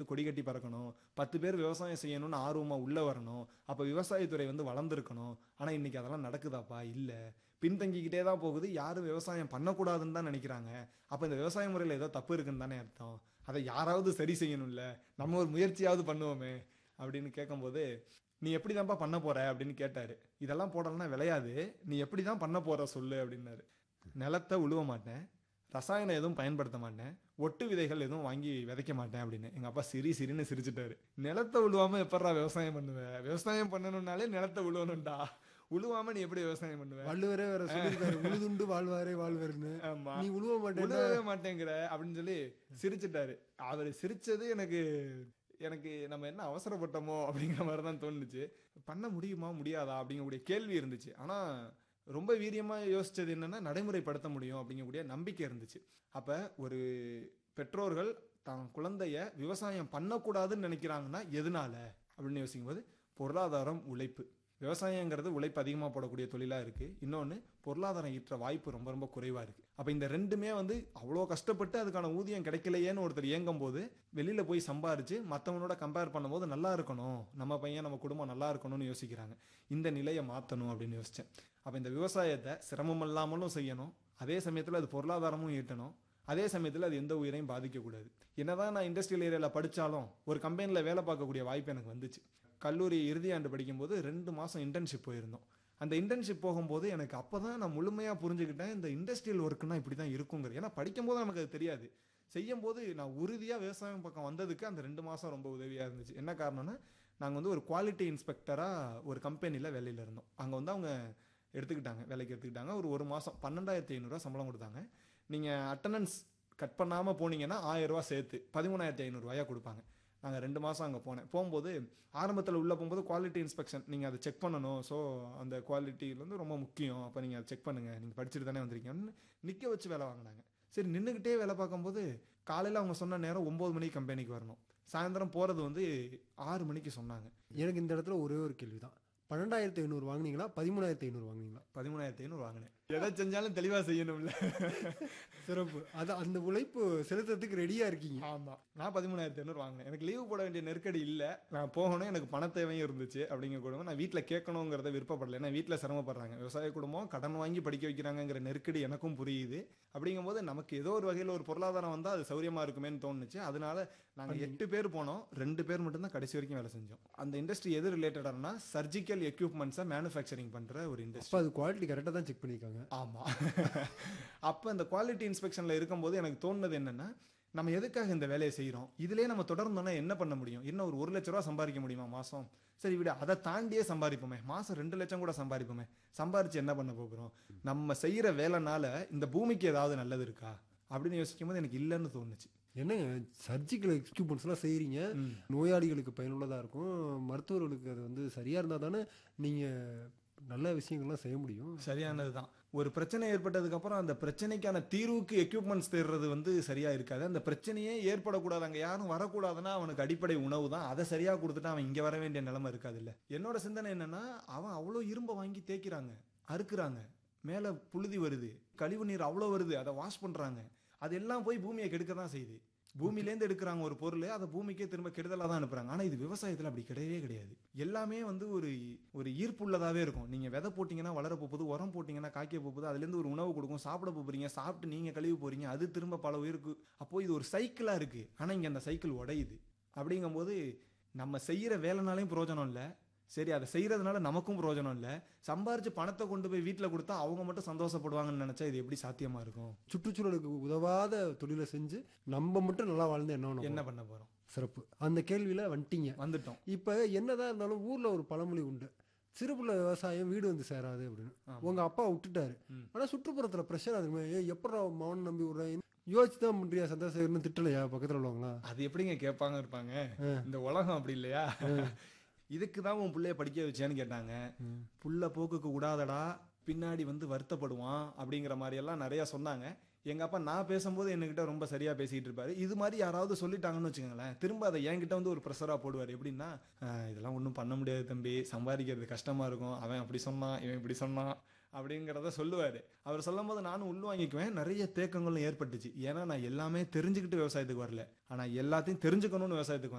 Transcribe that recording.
கொடி கட்டி பறக்கணும் பத்து பேர் விவசாயம் செய்யணும்னு ஆர்வமா உள்ள வரணும் அப்ப விவசாயத்துறை வந்து வளர்ந்துருக்கணும் ஆனா இன்னைக்கு அதெல்லாம் நடக்குதாப்பா இல்ல பின்தங்கிக்கிட்டே தான் போகுது யாரும் விவசாயம் பண்ணக்கூடாதுன்னு தான் நினைக்கிறாங்க அப்ப இந்த விவசாய முறையில ஏதோ தப்பு இருக்குன்னு தானே அர்த்தம் அதை யாராவது சரி செய்யணும்ல நம்ம ஒரு முயற்சியாவது பண்ணுவோமே அப்படின்னு கேட்கும்போது நீ எப்படி தான்ப்பா பண்ண போற அப்படின்னு கேட்டாரு இதெல்லாம் போடலன்னா விளையாது நீ எப்படி தான் பண்ண போற சொல்லு அப்படின்னாரு நிலத்தை உழுவ மாட்டேன் ரசாயனம் எதுவும் பயன்படுத்த மாட்டேன் ஒட்டு விதைகள் எதுவும் வாங்கி விதைக்க மாட்டேன் அப்படின்னு எங்க அப்பா சிரி சிரின்னு சிரிச்சிட்டாரு நிலத்தை உழுவாம எப்படா விவசாயம் பண்ணுவ விவசாயம் பண்ணணும்னாலே நிலத்தை உழுவணும்டா உழுவாம நீ எப்படி விவசாயம் பண்ணுவ வள்ளுவரே வேற சொல்லியிருக்காரு உழுதுண்டு வாழ்வாரே வாழ்வர்னு ஆமா நீ உழுவ மாட்டேன் உழுவவே மாட்டேங்கிற அப்படின்னு சொல்லி சிரிச்சிட்டாரு அவர் சிரிச்சது எனக்கு எனக்கு நம்ம என்ன அவசரப்பட்டோமோ அப்படிங்கிற மாதிரி தான் தோணுச்சு பண்ண முடியுமா முடியாதா அப்படிங்கக்கூடிய கேள்வி இருந்துச்சு ஆனா ரொம்ப வீரியமா யோசிச்சது என்னன்னா நடைமுறைப்படுத்த முடியும் அப்படிங்கக்கூடிய நம்பிக்கை இருந்துச்சு அப்ப ஒரு பெற்றோர்கள் தான் குழந்தைய விவசாயம் பண்ணக்கூடாதுன்னு நினைக்கிறாங்கன்னா எதனால அப்படின்னு யோசிக்கும்போது பொருளாதாரம் உழைப்பு விவசாயங்கிறது உழைப்பு அதிகமாக போடக்கூடிய தொழிலாக இருக்கு இன்னொன்று பொருளாதாரம் ஈற்ற வாய்ப்பு ரொம்ப ரொம்ப குறைவாக இருக்கு அப்போ இந்த ரெண்டுமே வந்து அவ்வளோ கஷ்டப்பட்டு அதுக்கான ஊதியம் கிடைக்கலையேன்னு ஒருத்தர் இயங்கும் போது வெளியில் போய் சம்பாரிச்சு மற்றவனோட கம்பேர் பண்ணும்போது நல்லா இருக்கணும் நம்ம பையன் நம்ம குடும்பம் நல்லா இருக்கணும்னு யோசிக்கிறாங்க இந்த நிலையை மாற்றணும் அப்படின்னு யோசித்தேன் அப்போ இந்த விவசாயத்தை சிரமம் இல்லாமலும் செய்யணும் அதே சமயத்தில் அது பொருளாதாரமும் ஈட்டணும் அதே சமயத்தில் அது எந்த உயிரையும் பாதிக்கக்கூடாது என்னதான் நான் இண்டஸ்ட்ரியல் ஏரியாவில் படித்தாலும் ஒரு கம்பெனியில் வேலை பார்க்கக்கூடிய வாய்ப்பு எனக்கு வந்துச்சு கல்லூரி இறுதி ஆண்டு படிக்கும்போது ரெண்டு மாதம் இன்டர்ன்ஷிப் போயிருந்தோம் அந்த இன்டர்ன்ஷிப் போகும்போது எனக்கு அப்போ தான் நான் முழுமையாக புரிஞ்சுக்கிட்டேன் இந்த இண்டஸ்ட்ரியல் ஒர்க்குனா இப்படி தான் இருக்குங்கிறது ஏன்னா படிக்கும்போது நமக்கு அது தெரியாது செய்யும்போது நான் உறுதியாக விவசாயம் பக்கம் வந்ததுக்கு அந்த ரெண்டு மாதம் ரொம்ப உதவியாக இருந்துச்சு என்ன காரணம்னா நாங்கள் வந்து ஒரு குவாலிட்டி இன்ஸ்பெக்டராக ஒரு கம்பெனியில் வேலையில் இருந்தோம் அங்கே வந்து அவங்க எடுத்துக்கிட்டாங்க வேலைக்கு எடுத்துக்கிட்டாங்க ஒரு ஒரு மாதம் பன்னெண்டாயிரத்தி ஐநூறுரூவா சம்பளம் கொடுத்தாங்க நீங்கள் அட்டண்டன்ஸ் கட் பண்ணாமல் போனீங்கன்னா ஆயிரம் ரூபாய் சேர்த்து பதிமூணாயிரத்தி ஐநூறுரூவாயா கொடுப்பாங்க நாங்கள் ரெண்டு மாதம் அங்கே போனேன் போகும்போது ஆரம்பத்தில் உள்ளே போகும்போது குவாலிட்டி இன்ஸ்பெக்ஷன் நீங்கள் அதை செக் பண்ணணும் ஸோ அந்த குவாலிட்டியில் வந்து ரொம்ப முக்கியம் அப்போ நீங்கள் அதை செக் பண்ணுங்கள் நீங்கள் படிச்சுட்டு தானே வந்திருக்கீங்கன்னு நிற்க வச்சு வேலை வாங்கினாங்க சரி நின்றுக்கிட்டே வேலை பார்க்கும்போது காலையில் அவங்க சொன்ன நேரம் ஒம்பது மணிக்கு கம்பெனிக்கு வரணும் சாயந்தரம் போகிறது வந்து ஆறு மணிக்கு சொன்னாங்க எனக்கு இந்த இடத்துல ஒரே ஒரு கேள்விதான் பன்னெண்டாயிரத்தி ஐநூறு வாங்குனீங்களா பதிமூணாயிரத்தி ஐநூறு வாங்குனீங்களா பதிமூணாயிரத்தி ஐநூறு வாங்கினேன் எதை செஞ்சாலும் தெளிவாக செய்யணும்ல சிறப்பு அது அந்த உழைப்பு செலுத்துறதுக்கு ரெடியா இருக்கீங்க ஆமா நான் பதிமூணாயிரத்தி ஐநூறு வாங்கினேன் எனக்கு லீவு போட வேண்டிய நெருக்கடி இல்ல நான் போகணும் எனக்கு பண தேவையும் இருந்துச்சு அப்படிங்கிற குடும்பம் நான் வீட்டில் கேட்கணுங்கிறத விருப்பப்படல ஏன்னா வீட்டில் சிரமப்படுறாங்க விவசாய குடும்பம் கடன் வாங்கி படிக்க வைக்கிறாங்கங்கிற நெருக்கடி எனக்கும் புரியுது அப்படிங்கும்போது நமக்கு ஏதோ ஒரு வகையில் ஒரு பொருளாதாரம் வந்தால் அது சௌரியமா இருக்குமேன்னு தோணுச்சு அதனால நாங்கள் எட்டு பேர் போனோம் ரெண்டு பேர் மட்டும்தான் கடைசி வரைக்கும் வேலை செஞ்சோம் அந்த இண்டஸ்ட்ரி எது ரிலேட்டடானா சர்ஜிக்கல் எக்யூப்மெண்ட்ஸை மேனுஃபேக்சரிங் பண்ற ஒரு இண்டஸ்ட்ரி அப்போ அது குவாலிட்டி கரெக்டாக தான் செக் பண்ணியிருக்காங்க ஆமா அப்ப இந்த குவாலிட்டி இன்ஸ்பெக்ஷன்ல இருக்கும்போது எனக்கு தோணுனது என்னன்னா நம்ம எதுக்காக இந்த வேலையை செய்றோம் இதுலயே நம்ம தொடர்ந்தோம்னா என்ன பண்ண முடியும் இன்னும் ஒரு ஒரு லட்ச ரூபா சம்பாதிக்க முடியுமா மாசம் சரி விட அதை தாண்டியே சம்பாதிப்போமே மாசம் ரெண்டு லட்சம் கூட சம்பாதிப்போமே சம்பாரிச்சு என்ன பண்ண போகிறோம் நம்ம செய்யற வேலைனால இந்த பூமிக்கு ஏதாவது நல்லது இருக்கா அப்படின்னு யோசிக்கும் போது எனக்கு இல்லைன்னு தோணுச்சு என்னங்க சர்ஜிக்கல் எக்யூப்மெண்ட்ஸ்லாம் செய்கிறீங்க நோயாளிகளுக்கு பயனுள்ளதாக இருக்கும் மருத்துவர்களுக்கு அது வந்து சரியாக இருந்தால் தானே நீங்கள் நல்ல விஷயங்கள்லாம் செய்ய முடியும் சரியானதுதான் ஒரு பிரச்சனை ஏற்பட்டதுக்கு அப்புறம் அந்த பிரச்சனைக்கான தீர்வுக்கு எக்யூப்மெண்ட்ஸ் தேடுறது வந்து சரியா இருக்காது அந்த பிரச்சனையே ஏற்படக்கூடாது அங்க யாரும் வரக்கூடாதுன்னா அவனுக்கு அடிப்படை உணவு தான் அதை சரியா கொடுத்துட்டு அவன் இங்க வர வேண்டிய நிலைமை இருக்காது இல்ல என்னோட சிந்தனை என்னன்னா அவன் அவ்வளோ இரும்பை வாங்கி தேய்க்கிறாங்க அறுக்குறாங்க மேல புழுதி வருது கழிவு நீர் அவ்வளோ வருது அதை வாஷ் பண்றாங்க அதெல்லாம் போய் பூமியை கெடுக்க தான் செய்யுது பூமியிலேருந்து எடுக்கிறாங்க ஒரு பொருள் அதை பூமிக்கே திரும்ப கெடுதலாக தான் அனுப்புறாங்க ஆனால் இது விவசாயத்தில் அப்படி கிடையவே கிடையாது எல்லாமே வந்து ஒரு ஒரு ஈர்ப்புள்ளதாகவே இருக்கும் நீங்கள் விதை போட்டிங்கன்னா வளர போகுது உரம் போட்டிங்கன்னா காய்க்க போகுது அதுலேருந்து ஒரு உணவு கொடுக்கும் சாப்பிட போகிறீங்க சாப்பிட்டு நீங்கள் கழிவு போகிறீங்க அது திரும்ப பல உயிருக்கு அப்போது இது ஒரு சைக்கிளாக இருக்குது ஆனால் இங்கே அந்த சைக்கிள் உடையுது அப்படிங்கும்போது நம்ம செய்கிற வேலைனாலையும் பிரயோஜனம் இல்லை சரி அதை செய்யறதுனால நமக்கும் பிரயோஜனம் இல்லை சம்பாரிச்சு பணத்தை கொண்டு போய் வீட்டில் கொடுத்தா அவங்க மட்டும் சந்தோஷப்படுவாங்கன்னு நினைச்சா இது எப்படி சாத்தியமா இருக்கும் சுற்றுச்சூழலுக்கு உதவாத தொழிலை செஞ்சு நம்ம மட்டும் நல்லா வாழ்ந்து என்ன பண்ண என்ன போறோம்? பண்ண போறோம் சிறப்பு அந்த கேள்வியில வந்துட்டீங்க வந்துட்டோம் இப்போ என்னதான் இருந்தாலும் ஊர்ல ஒரு பழமொழி உண்டு சிறுபுள்ள விவசாயம் வீடு வந்து சேராது அப்படின்னு உங்க அப்பா விட்டுட்டாரு ஆனா சுற்றுப்புறத்துல பிரஷர் அதுமே எப்படா மவன் நம்பி விடுறேன் யோசிச்சு தான் பண்றியா சந்திரசேகர்னு திட்டலையா பக்கத்துல உள்ளவங்களா அது எப்படிங்க கேட்பாங்க இருப்பாங்க இந்த உலகம் அப்படி இல்லையா இதுக்கு தான் உன் பிள்ளைய படிக்க வச்சேன்னு கேட்டாங்க புள்ள போக்குக்கு விடாதடா பின்னாடி வந்து வருத்தப்படுவான் அப்படிங்கிற மாதிரி எல்லாம் நிறைய சொன்னாங்க எங்க அப்பா நான் பேசும்போது என்கிட்ட ரொம்ப சரியா பேசிட்டு இருப்பாரு இது மாதிரி யாராவது சொல்லிட்டாங்கன்னு வச்சுக்கோங்களேன் திரும்ப அதை என்கிட்ட வந்து ஒரு ப்ரெஷரா போடுவார் எப்படின்னா "ஆஹ், இதெல்லாம் ஒன்றும் பண்ண முடியாது தம்பி சம்பாதிக்கிறது கஷ்டமா இருக்கும் அவன் அப்படி சொன்னான் இவன் இப்படி சொன்னான் அப்படிங்கிறத சொல்லுவாரு அவர் சொல்லும் போது நானும் உள்வாங்கிக்குவேன் நிறைய தேக்கங்களும் ஏற்பட்டுச்சு ஏன்னா நான் எல்லாமே தெரிஞ்சுக்கிட்டு விவசாயத்துக்கு வரல ஆனா எல்லாத்தையும் தெரிஞ்சுக்கணும்னு விவசாயத்துக்கு